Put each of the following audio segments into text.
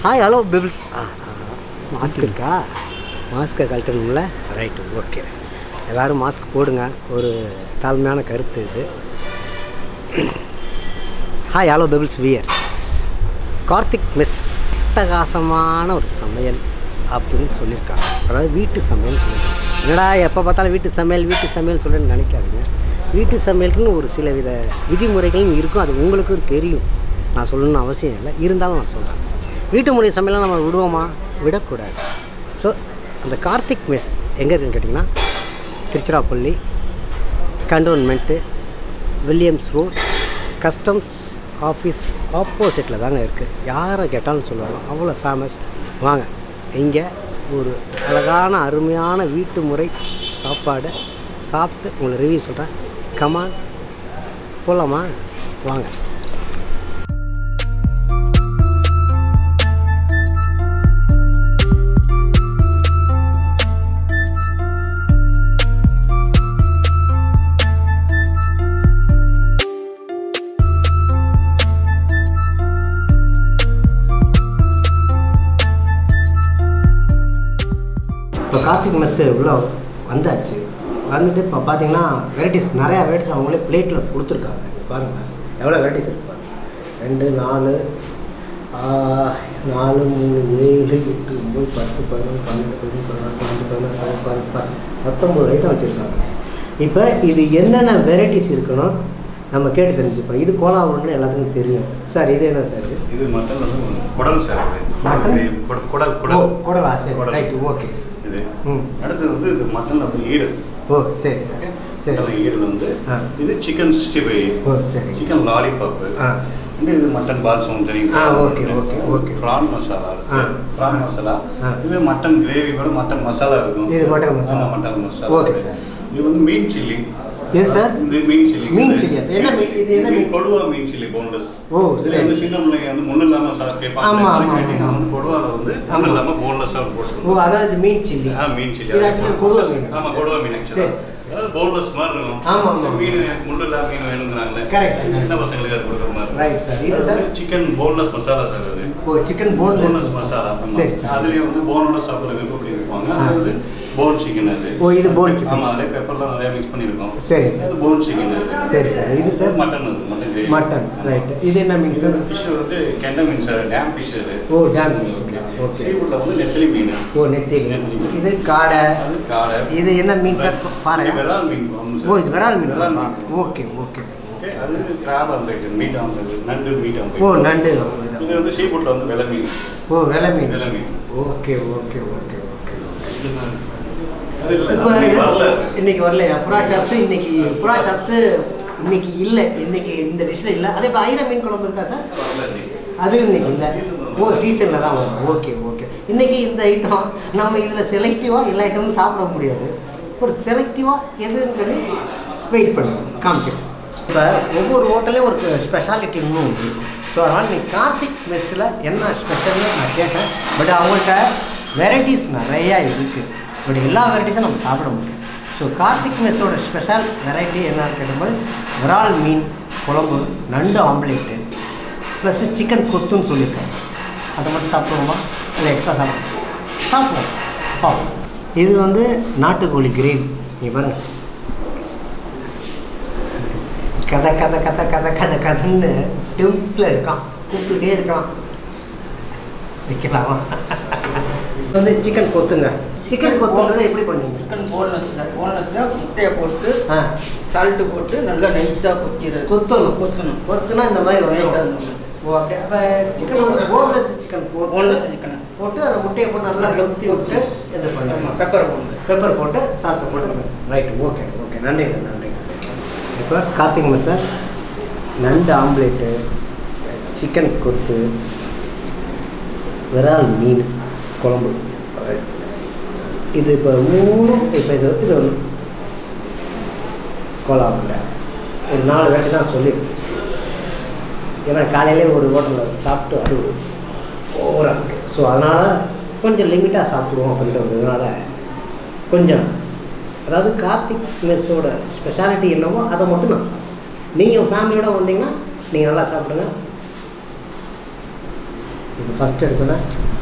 Hi hello பிபிள்ஸ் mask இருக்கா மாஸ்க்கை கழட்டணும்ல ரைட்டு ஓகே எல்லோரும் மாஸ்க் போடுங்க ஒரு தாழ்மையான கருத்து இது hi hello peoples wears Karthik mess அட்டகாசமான ஒரு சமையல் அப்படின்னு சொல்லியிருக்காங்க அதாவது வீட்டு சமையல் சொல்லியிருக்காங்க என்னடா எப்போ பார்த்தாலும் வீட்டு சமையல் வீட்டு சமையல் சொல்லுன்னு நினைக்காதீங்க வீட்டு சமையலுக்குன்னு ஒரு சில வித விதிமுறைகளும் இருக்கும் அது உங்களுக்கும் தெரியும் நான் சொல்லணும்னு அவசியம் இல்லை இருந்தாலும் நான் சொல்கிறேன் வீட்டு முறை சமையலாம் நம்ம விடுவோமா விடக்கூடாது ஸோ அந்த கார்த்திக் மெஸ் எங்கே இருக்குன்னு கேட்டிங்கன்னா Tiruchirappalli cantonment Williams road customs office ஆப்போசிட்டில் தாங்க இருக்குது யாரை கேட்டாலும் சொல்லுவாங்க அவ்வளோ ஃபேமஸ் வாங்க இங்கே ஒரு அழகான அருமையான வீட்டு முறை சாப்பாடை சாப்பிட்டு உங்களுக்கு ரிவ்யூ சொல்கிறேன் கமான் போகலாமா வாங்க இப்போ கார்த்திக் மெஸ்ஸு உள்ளே வந்தாச்சு வந்துட்டு இப்போ பார்த்தீங்கன்னா வெரைட்டிஸ் நிறையா வெரைட்டிஸ் அவங்களே பிளேட்டில் கொடுத்துருக்காங்க இங்கே பாருங்கள் எவ்வளோ வெரைட்டிஸ் இருக்கு பாருங்க ரெண்டு நாலு ஆஹ், நாலு மூணு ஏழு எட்டு ஒம்பது பத்து பதினொன்று பன்னெண்டு பதிமூணு பதினாறு பன்னெண்டு பதினாறு பதினெட்டு பதினெட்டு பத்து பத்தொம்பது ஐட்டம் வச்சுருக்காங்க இப்போ இது என்னென்ன வெரைட்டிஸ் இருக்கணும் நம்ம கேட்டு தெரிஞ்சுப்போம் இது கோலா உருண்டை எல்லாத்துக்கும் தெரியும் சார் இது என்ன சார் இது இது மட்டன் வந்து குடல் சார் இது மட்டன்? குட- குடல் ஓ குடல் குடலா சரி குடல். ரைட் ஓகே இது ம் அடுத்தது வந்து இது மட்டன் வந்து ஈரல் ஓ சரி சார் சரி மட்டன் ஈரல் வந்து ஆ. இது சிக்கன் சிக்ஸ்டி ஃபைவ் ஓ சரி சிக்கன் லாலிபாப் ஆ இந்த இது மட்டன் பால்சம் தெரியும் ஆ, okay, okay, okay. Prawn masala ஆ. ப்ரான் மசாலா ஆ. இது மட்டன் கிரேவி கூட மட்டன் மசாலா இருக்கும் இது mutton மசாலா. ஆமா, மட்டன் மசாலா Okay, sir. இது வந்து மீன் சில்லி எது சார் இது மீன் சில்லி மீன் chilli ஆ, sir? என்ன மீன்? இது என்ன மீன்? கொடுவா மீன் சில்லி போன்லெஸ் ஓ இதுல சரி வந்து சின்ன பிள்ளைங்க வந்து முள்ளு இல்லாம சாப்பிட்டு ஆமா, ஆமா, கேட்டீங்கன்னா ஆமா. வந்து கொடுவால வந்து முள்ளு இல்லாம போன்லெஸ்ஸா ஓ போட்டு அதான் இது மீன் சில்லி ஆ மீன் சில்லி இது actually கொடுவா மீன். ஆமா கொடுவா மீன் சரி, ஆக்சுவலா சரி, சரி. அதாவது போன்லெஸ் மாதிரி இருக்கும் ஆமா, ஆமா. மீன் எனக்கு முள்ளு இல்லாம மீன் வேணுங்கிறாங்களே Correct. சின்ன பசங்களுக்கு அது கொடுக்குற மாதிரி Right, sir. இது, sir? Chicken boneless masala sir அது ஓ சிக்கன் போன்லெஸ் போன்லெஸ் மசாலா ஆமா. சரி சார் அதுலயே வந்து போனோட சாப்பிட விருப்பப்படி இருப்பாங்க ஆ. அது வந்து போன் சிக்கன் அது ஓ இது போன் சிக்கன் ஆமா அதே பெப்பர்லாம் நிறைய மிக்ஸ் பண்ணிருக்கோம் சரி சார் அது போன் சிக்கன் அது சரி சார் இது சார் மட்டன் அது மட்டன் கிரேவி மட்டன் ரைட் இது என்ன மீன் சார் ஃபிஷ் வந்து கெண்டை மீன் சார் டேம் ஃபிஷ் அது ஓ டேம் ஓகே ஓகே சீவுட்ல வந்து நெத்திலி மீன் ஓ நெத்திலி நெத்திலி. இது காடை அது காடை இது என்ன மீன் சார் இது பாருங்க விரால் மீன் குழம்பு சார். ஓ இது விரால் மீன் விரால் மீன் ஓகே ஓகே ஓகே அது கிராப் ஆம்லேட் மீட் ஆம்லேட் நண்டு மீட் ஓ ஆம்லேட் நண்டு இது வந்து சீபுட்ல வந்து வெலை மீன் ஓ வெலை மீன் வெலை மீன் ஓகே ஓகே ஓகே ஓகே அது இல்ல இப்போ அது இது- வரல இன்னைக்கு வரலையா புறா சாப்ஸ் இன்னைக்கு புறா சாப்ஸ் இன்னைக்கு இல்லை இன்னைக்கு இந்த டிஷ்ல இல்லை அதே இப்போ ஐர மீன் குழம்பு இருக்கா சார் வரல இன்னைக்கு. அது இன்னைக்கு இல்லை ஓ சீசனில் தான் வரும் ஓகே ஓகே இன்னைக்கு இந்த ஐட்டம் நம்ம இதில் செலக்டிவாக எல்லா ஐட்டமும் சாப்பிட முடியாது ஒரு செலக்டிவாக எதுன்னு சொல்லி வெயிட் பண்ணுங்க காமிக்கிறேன் இப்போ ஒவ்வொரு ஹோட்டலையும் ஒரு ஸ்பெஷாலிட்டி இன்னும் உண்டு ஸோ அதனால் நீ கார்த்திக் மெஸ்ஸில் என்ன ஸ்பெஷல்னு நான் கேட்டேன் பட் அவங்கள்ட்ட வெரைட்டிஸ் நிறையா இருக்குது பட் எல்லா வெரைட்டிஸும் நம்ம சாப்பிட முடியும் ஸோ கார்த்திக் மெஸ்ஸோட ஸ்பெஷல் வெரைட்டி என்னன்னு கேட்டும்போது விரால் மீன் குழம்பு நண்டு ஆம்லேட்டு ப்ளஸ் சிக்கன் கொத்துன்னு சொல்லியிருக்காங்க அதை மட்டும் சாப்பிடுவோமா இல்லை எக்ஸ்ட்ரா சாப்பிடுவோம் சாப்பிடுவோம் பார்ப்போம் இது வந்து நாட்டுக்கோழி கிரேவி நீங்கள் பாருங்க கதை கதை கதை கதை கதை கதைன்னு டெம்பில் இருக்கான் கூப்பிட்டுட்டே இருக்கான் வைக்கலாமா இது வந்து சிக்கன் கொத்துங்க சிக்கன் கொத்துன்றதை எப்படி பண்ணுவீங்க சிக்கன் போன்லெஸ் தான் போன்லெஸ்ல முட்டையை போட்டு ஆ சால்ட்டு போட்டு நல்லா நைஸாக கொத்திடுறது கொத்தணும் கொத்தணும் கொத்துனா இந்த மாதிரி நைஸாக வந்துடும் ஓ அப்படியே அப்போ சிக்கன் வந்து போன்லெஸ் சிக்கன் போட்டு போன்லெஸ் சிக்கன் போட்டு அந்த முட்டையை போட்டு நல்லா கொத்தி விட்டு இது பண்ணுங்க பெப்பர் போடணும் பெப்பர் போட்டு சால்ட்டு போட்டு ரைட்டு ஓகே ஓகே நன்றி நன்றி இப்போ கார்த்திக் மசாலா நண்டு ஆம்லேட்டு சிக்கன் கொத்து விரால் மீன் குழம்பு இது இப்போ மூணும் இப்போ இது இது ஒன்று கோலா உருண்டை ஒரு நாலு வேட்டி தான் சொல்லியிருக்கேன் ஏன்னா காலையிலே ஒரு ஹோட்டலில் சாப்பிட்டு அது ஓவராக இருக்குது ஸோ அதனால் கொஞ்சம் லிமிட்டாக சாப்பிடுவோம் அப்படின்ற ஒரு இதனால் கொஞ்சம் அதாவது கார்த்திக் மெஸ்ஸோட ஸ்பெஷாலிட்டி என்னவோ அதை மட்டும் நான் சாப்பிடுவேன் நீங்கள் ஃபேமிலியோட வந்தீங்கன்னா நீங்கள் நல்லா சாப்பிடுங்க இப்போ ஃபஸ்ட் எடுத்தோன்னே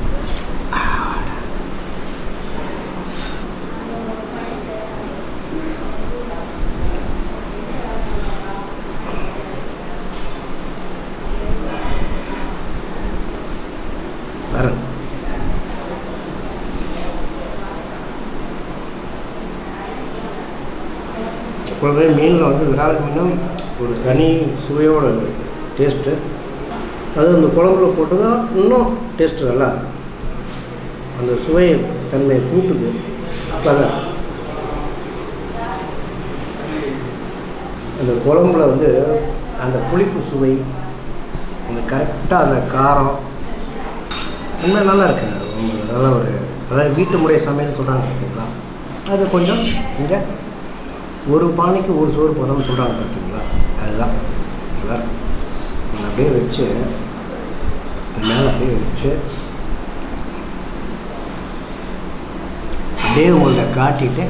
வரேன் எப்பொழுதுமே மீனில் வந்து விரால் மீனும் ஒரு தனி சுவையோட டேஸ்ட்டு அது அந்த குழம்புல போட்டு தான் இன்னும் டேஸ்ட்டு நல்லா அந்த சுவை தன்மையை கூட்டுது அதான் அந்த குழம்புல வந்து அந்த புளிப்பு சுவை அந்த கரெக்டாக அந்த காரம் உண்மை நல்லா இருக்குங்க ரொம்ப நல்ல ஒரு அதாவது வீட்டு முறை சமையல் சொல்கிறாங்க பார்த்தீங்களா அது கொஞ்சம் இங்கே ஒரு பானைக்கு ஒரு சோறு போதும்னு சொல்கிறாங்க பார்த்தீங்களா அதுதான் நல்லா இருக்கும். அதை அப்படியே வச்சு அது மேலே அப்படியே வச்சு அப்படியே உங்களை காட்டிட்டு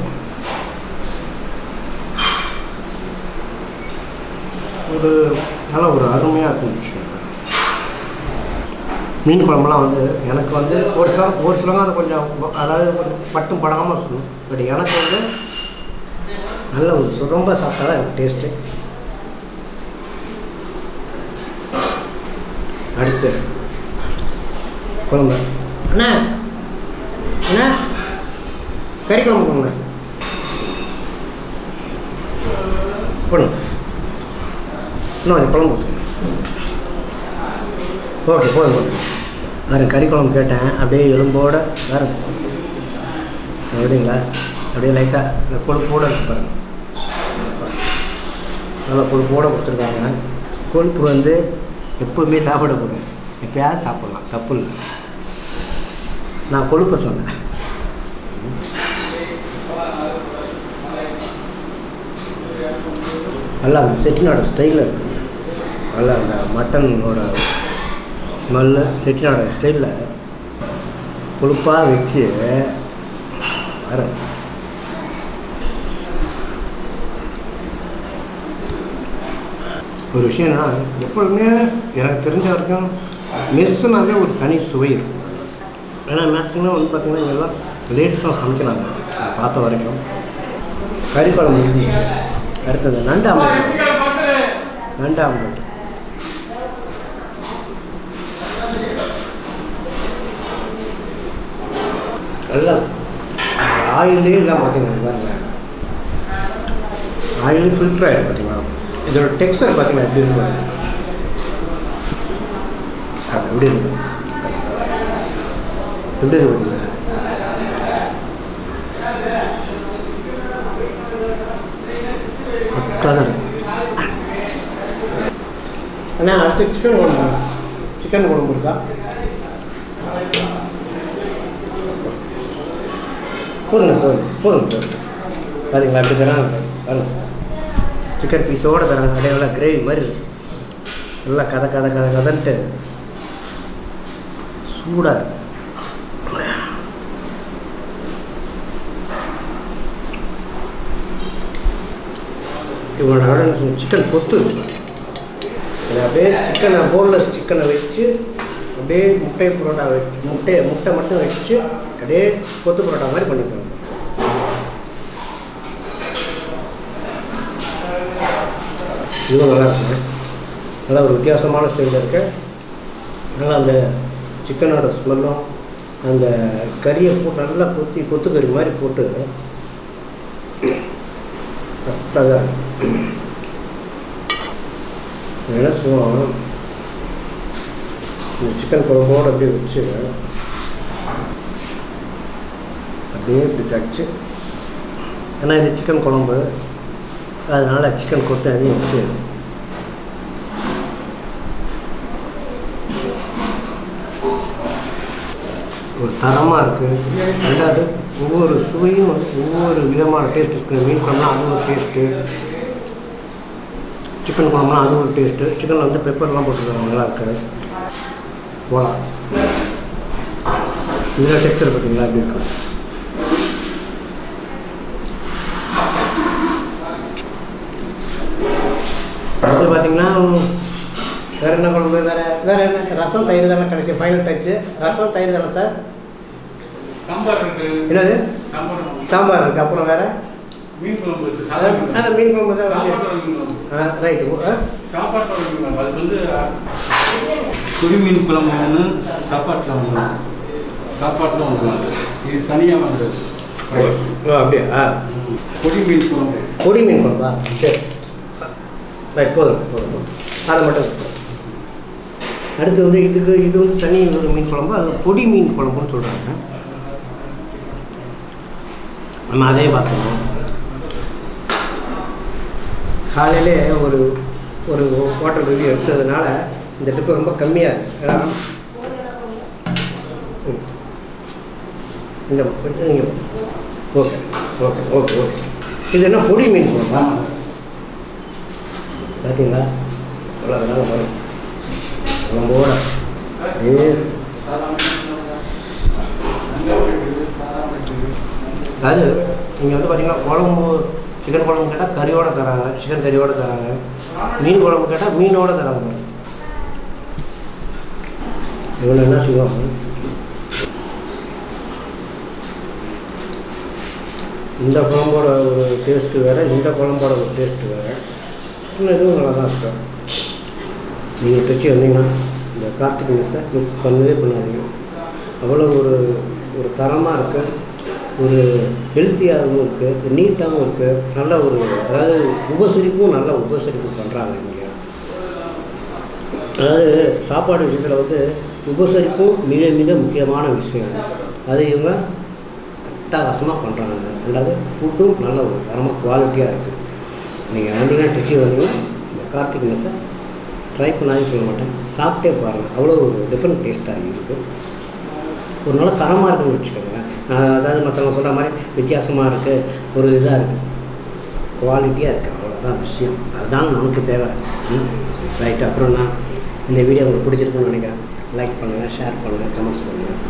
ஒரு நல்ல ஒரு அருமையாக இருந்துச்சு மீன் குழம்புலாம் வந்து எனக்கு வந்து ஒரு சில ஒரு சிலவங்க அது கொஞ்சம் ப- அதாவது கொஞ்சம் பட்டும் படாமல் சொல்லணும் பட் எனக்கு வந்து நல்ல ஒரு சுதம்ப சாப்பிட்டா தான் எனக்கு டேஸ்ட்டு அடுத்து குழம்பு அண்ணா அண்ணா கறி குழம்பு கொடுங்க போடுங்க இன்னும் கொஞ்சம் குழம்பு ஊற்றுங்க ஓகே போதும் போதும் வேறு கறி குழம்பு கேட்டேன் அப்படியே எலும்போட வேறு எப்படிங்களா அப்படியே லைட்டாக இந்த கொழுப்போட இருக்கு பாருங்க நல்லா கொழுப்போட கொடுத்துருக்காங்க கொழுப்பு வந்து எப்போவுமே சாப்பிடக்கூடாது எப்பயாவது சாப்பிட்லாம் தப்பு இல்லை நான் கொழுப்பை சொன்னேன் நல்லா அந்த செட்டிநாடு ஸ்டைலில் இருக்குங்க நல்லா அந்த மட்டனோட ஸ்மெல்லு செட்டிநாடு ஸ்டைலில் கொழுப்பாக வச்சு வர ஒரு விஷயம் என்னன்னா எப்பொழுதுமே எனக்கு தெரிஞ்ச வரைக்கும் மெஸ்ஸுனாலே ஒரு தனி சுவை இருக்கும் ஏன்னா மேக்ஸிமம் வந்து பார்த்திங்கன்னா இங்கெல்லாம் லேட்ஸ் தான் சமைக்கிறாங்க நான் பார்த்த வரைக்கும் கறி குழம்பு இருந்துச்சு. அடுத்தது நண்டு ஆம்லெட் நண்டு ஆம்லெட் நல்லா ஆயிலே இல்லாமல் பார்த்தீங்கன்னா பாருங்க ஆயில் ஃபில்டர் ஆகிடும் பார்த்தீங்களா இதோட டெக்ஸ்டர் பார்த்தீங்கன்னா எப்படி இருக்கும் பாருங்க. அது எப்படி இருக்கு எப்படி இருக்கு பார்த்தீங்களா ஃபஸ்ட் கிளாஸ் இருக்கு அண்ணா அடுத்து சிக்கன் குழம்பு சிக்கன் குழம்பு இருக்கா போதுங்க போதும் போதும் போதும் பாத்தீங்களா அப்படி தராங்க பாருங்க சிக்கன் பீஸோடு தராங்க அப்படியே நல்லா கிரேவி மாதிரி இருக்கு. நல்லா கதை கதை கதை கதன்ட்டு சூடாக இருக்கு இவனோட சிக்கன் பொத்து இதை அப்படியே சிக்கனை போன்லெஸ் சிக்கனை வச்சு அப்படியே முட்டை புரோட்டா வச்சு முட்டை முட்டை மட்டும் வச்சு அப்படியே கொத்து புரோட்டா மாதிரி பண்ணிக்கணும் இதுவும் நல்லா இருக்குங்க நல்லா ஒரு வித்தியாசமான ஸ்டைலில் இருக்கு நல்லா அந்த சிக்கனோட ஸ்மெல்லும் அந்த கறியை போட்டு நல்லா கொத்தி கொத்து கறி மாதிரி போட்டு ஃபஸ்ட்டாக என்ன சொல்லுவோம் இந்த சிக்கன் குழம்போடு அப்படியே வச்சு அப்படியே இப்படி கடிச்சு ஏன்னா இது சிக்கன் குழம்பு அதனால் சிக்கன் கொத்து அதையும் வச்சு ஒரு தரமாக இருக்குது ரெண்டாவது ஒவ்வொரு சுவையும் வந்து ஒவ்வொரு விதமான டேஸ்ட் இருக்குது மீன் குழம்புனா அது ஒரு டேஸ்ட்டு சிக்கன் குழம்புனா அது ஒரு டேஸ்ட்டு சிக்கனில் வந்து பெப்பர்லாம் போட்டுருக்காங்க நல்லா இருக்கு போகலாம் இதில் டெக்ஸ்டர் பார்த்தீங்களா எப்படி இருக்கு அடுத்து பார்த்தீங்கன்னா வேறு என்ன குழம்பு வேறு வேறு என்ன ரசம் ரசம் தயிர் தானே கடைசி ஃபைனல் டச்சு ரசம் தயிர் தானே சார் சாம்பார் இருக்கு என்னது சாம்பார் இருக்கு. சாம்பார் இருக்குது அப்புறம் வேறு மீன் குழம்பு இருக்கு அதான் சாம்பார் அந்த மீன் குழம்பு தான் வந்து சாம்பார் மீன் குழம்பு ஆ ரைட்டு ஆ சாப்பாடு குழம்பு மீன் குழம்பு. அது வந்து குடி மீன் குழம்பு ஒன்று சாப்பாட்டில் ஒன்று சாப்பாட்டில் ஒன்று இது தனியாக வந்து ஓ அப்படியா ஆ பொடி மீன் குழம்பு பொடி மீன் குழம்பா சரி ரைட் போதும் போதும் போதும் அதை மட்டும் போதும். அடுத்து வந்து இதுக்கு இது வந்து தனி ஒரு மீன் குழம்பு அது பொடி மீன் குழம்புன்னு சொல்கிறாங்க நம்ம அதே பார்த்துக்கணும் காலையிலே ஒரு ஒரு ஹோட்டல் ரிவ்யூ எடுத்ததுனால இந்த ட்ரிப்பு ரொம்ப கம்மியாக இருக்கு ஏன்னா ம். இந்த இங்கே ஓகே ஓகே ஓகே ஓகே இது என்ன பொடி மீன் குழம்பா பார்த்தீங்களா அவ்வளோ அதனால் வரும் குழம்போட ஏ அது நீங்கள் வந்து பார்த்தீங்கன்னா குழம்பு சிக்கன் குழம்பு கேட்டால் கறியோட தராங்க சிக்கன் கறியோட தராங்க மீன் குழம்பு கேட்டால் மீனோட தராங்க பாருங்க. இவங்க என்ன செய்வாங்க இந்த குழம்போட ஒரு டேஸ்ட்டு வேறு இந்த குழம்போட ஒரு டேஸ்ட்டு வேறு இன்னும் இதுவும் நல்லா தான் இருக்கும் நீங்கள் திருச்சி வந்தீங்கன்னா இந்த கார்த்திக் மெஸ்ஸை மிஸ் பண்ணவே பண்ணாதீங்க அவ்வளோ ஒரு ஒரு தரமாக இருக்குது ஒரு ஹெல்த்தியாகவும் இருக்குது நீட்டாகவும் இருக்குது நல்ல ஒரு அதாவது உபசரிப்பும் நல்ல உபசரிப்பு பண்ணுறாங்க இங்கே அதாவது சாப்பாடு விஷயத்தில் வந்து உபசரிப்பும் மிக மிக முக்கியமான விஷயம் அது இவங்க அட்டகாசமாக பண்ணுறாங்க ரெண்டாவது ஃபுட்டும் நல்ல ஒரு தரமாக குவாலிட்டியாக இருக்குது நீங்கள் வந்தீங்கன்னா திருச்சி வந்தீங்கன்னா இந்த கார்த்திக் மெஸ்ஸை ட்ரை பண்ணாதுன்னு சொல்ல மாட்டேன் சாப்பிட்டே பாருங்கள் அவ்வளோ ஒரு டிஃப்ரெண்ட் டேஸ்ட்டாக இருக்குது ஒரு நல்ல தரமாக இருக்குன்னு வச்சுக்கோங்களேன் நான் அதாவது மற்றவங்க சொல்கிற மாதிரி வித்தியாசமாக இருக்குது ஒரு இதாக இருக்குது குவாலிட்டியாக இருக்குது அவ்வளோதான் விஷயம் அதுதான் நமக்கு தேவை ரைட் அப்புறம் நான் இந்த வீடியோ உங்களுக்கு பிடிச்சிருக்குன்னு நினைக்கிறேன் லைக் பண்ணுங்கள் ஷேர் பண்ணுங்கள் கமெண்ட்ஸ் பண்ணுங்கள்